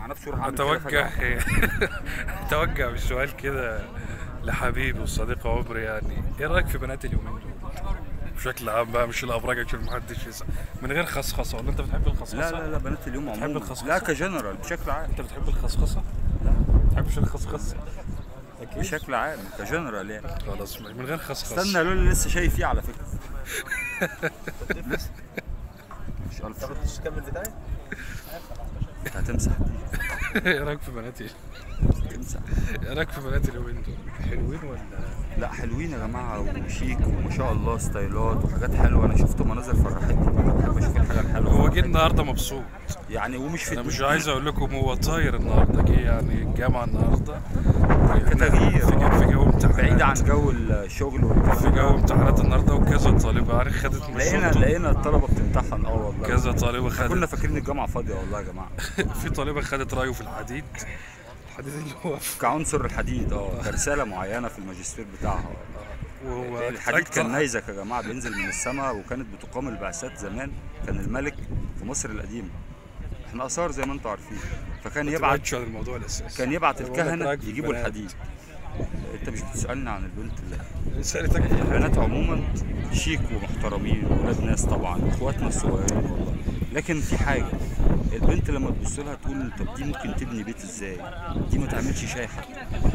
نفسه يروح عامل كده اتوجه فجأة. اتوجه بالسؤال كده لحبيبي وصديق عمري يعني ايه رايك في بنات اليومين دول؟ بشكل عام بقى مش الابراج عشان محدش يسأل من غير خصخصه ولا انت بتحب الخصخصه؟ لا لا لا بنات اليوم بتحب عموما الخصخصة؟ لا كجنرال بشكل عام انت بتحب الخصخصه؟ لا ما بتحبش الخصخصه اكيد بشكل عام كجنرال يعني خلاص من غير خصخصه استنى لولي لسه شايف فيه على فكره لسه مش الف تاخد تكمل بتاعي هتمسح ايه رايك في بنات ايه؟ تمسح ايه رايك في بنات اليومين دول؟ حلوين ولا لا حلوين يا جماعه وشيك وما شاء الله ستايلات وحاجات حلوه انا شفت مناظر فرحتني بحب اشوف الحاجه الحلوه هو جه فرحتني. النهارده مبسوط يعني ومش في انا مش عايز اقول لكم هو طاير النهارده جه يعني الجامعه النهارده كتغيير. في جو- في جو امتحانات بعيد عن جو الشغل والكلام في جو امتحانات النهارده وكذا طالبه يعني خدت لقينا مشروط لقينا الطلبه بتمتحن اه والله كذا طالبه كنا خدت فاكرين الجامعه فاضيه والله يا جماعه في طالبه خدت رايه في الحديد الحديد اللي هو كعنصر الحديد اه كرساله معينه في الماجستير بتاعها وهو الحديد كان أكتر- نيزك يا جماعه بينزل من السماء وكانت بتقام البعثات زمان كان الملك في مصر القديمه احنا اثار زي ما انتم عارفين فكان ما يبعت تبعدش عن الموضوع الاساسي كان يبعت أنا بقول لك الكهنه رأيك في يجيبوا البنات. الحديد انت مش بتسالني عن البنت اللي سالتك في البنات عموما شيك ومحترمين ولاد ناس طبعا اخواتنا الصغيرين والله لكن في حاجه البنت لما تبص لها تقول طب دي ممكن تبني بيت ازاي دي ما تعملش شاي حتى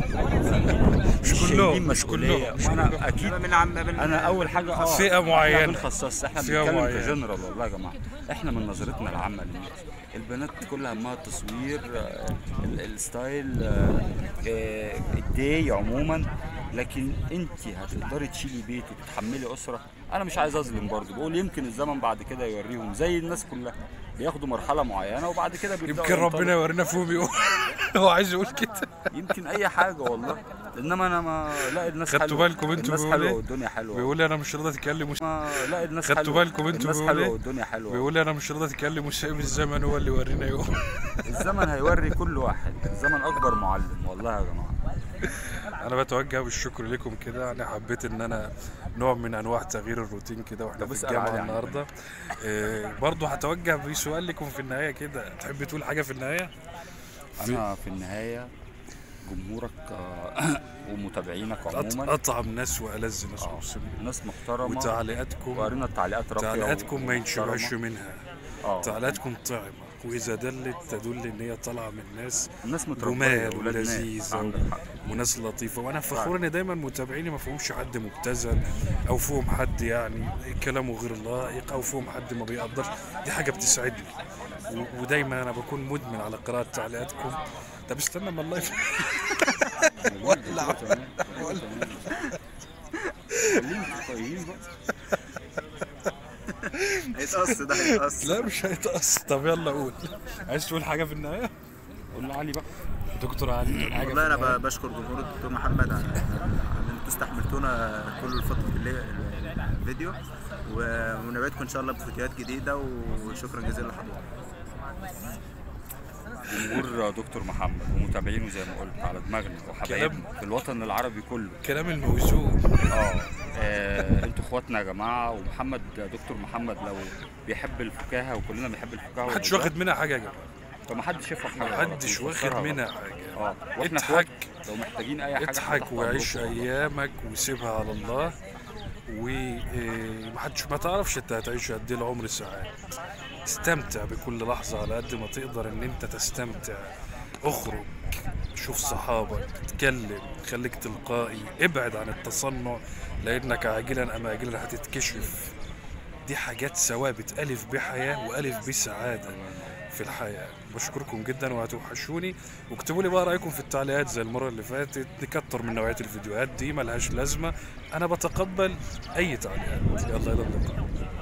مش شايلين كلهم مش مسؤولية. كلهم مش وانا كلهم. اكيد من عم من انا اول حاجه اه فئة معينة. احنا بنخصص احنا فئة بنتكلم معينة. كجنرال والله يا جماعه احنا من نظرتنا العامه للناس البنات كل همها التصوير آه، ال- الستايل آه، آه، الداي عموما لكن انت هتقدري تشيلي بيت وتتحملي اسره انا مش عايز اظلم برضه بقول يمكن الزمن بعد كده يوريهم زي الناس كلها بياخدوا مرحله معينه وبعد كده بيبداوا يمكن ربنا ينطلقوا. يورينا فيهم يوم هو عايز يقول كده يمكن اي حاجه والله انما انا ما لا الناس خدتوا حلوة. بالكم انتوا الناس بيقول حلوه ايه؟ والدنيا حلوه بيقول لي انا مش راضي اتكلم وس- ما لا الناس خدتوا حلوه بالكم انتوا الناس بيقول حلوه ايه؟ والدنيا حلوه بيقول لي انا مش راضي اتكلم وسايب الزمن هو اللي يورينا يوم الزمن هيوري كل واحد الزمن اكبر معلم والله يا جماعه انا بتوجه بالشكر لكم كده انا حبيت ان انا نوع من انواع تغيير الروتين كده واحنا طب في اسأل الجامعه عادي عن النهارده إيه برضه هتوجه بسؤال لكم في النهايه كده تحب تقول حاجه في النهايه انا في النهايه جمهورك آه، ومتابعينك عموما اطعم ناس والذ ناس آه، مسلمين ناس محترمه وتعليقاتكم وقرينا التعليقات راقيه تعليقاتكم ما ومحترمة. ينشبعش منها اه تعليقاتكم طعمه واذا دلت تدل ان هي طالعه من ناس الناس متربيه جمال ولاد ناس ولذيذة عندك حق وناس لطيفه وانا فخور ان دايما متابعيني ما فيهمش حد مبتذل او فيهم حد يعني كلامه غير لائق او فيهم حد ما بيقدرش دي حاجه بتسعدني و- ودايما انا بكون مدمن على قراءه تعليقاتكم طب استنى ما اللايف ولع خليهم طيبين بقى هيتقص ده هيتقص لا مش هيتقص طب يلا قول عايز تقول حاجه في النهايه قول لعلي بقى دكتور علي حاجه والله في انا النهاية؟ ب- بشكر جمهور الدكتور محمد على على ان انتوا استحملتونا كل فتره اللي- الفيديو ونبعدكم ان شاء الله بفيديوهات جديده وشكرا جزيلا لحضرتك جمهور دكتور محمد ومتابعينه زي ما قلت على دماغنا وحبايبنا في الوطن العربي كله كلام الموزون اه آه، انتوا اخواتنا يا جماعه ومحمد دكتور محمد لو بيحب الفكاهه وكلنا بنحب الفكاهه محدش والأوضاع، واخد منها حاجه يا جماعه فمحدش يفهم حاجه غلط محدش ويفسرها واخد غلط. منها حاجه اه واحنا اخوات اضحك لو محتاجين اي حاجه اضحك تحت وعيش أمركم والله. ايامك وسيبها على الله ومحدش ما تعرفش انت هتعيش قد ايه العمر ساعات استمتع بكل لحظة على قد ما تقدر ان انت تستمتع اخرج شوف صحابك اتكلم خليك تلقائي ابعد عن التصنع لانك عاجلا ام اجلا هتتكشف دي حاجات ثوابت الف بحياة والف بسعادة في الحياة بشكركم جدا وهتوحشوني واكتبوا لي بقى رايكم في التعليقات زي المرة اللي فاتت نكتر من نوعية الفيديوهات دي ملهاش لازمة انا بتقبل اي تعليقات يلا الى اللقاء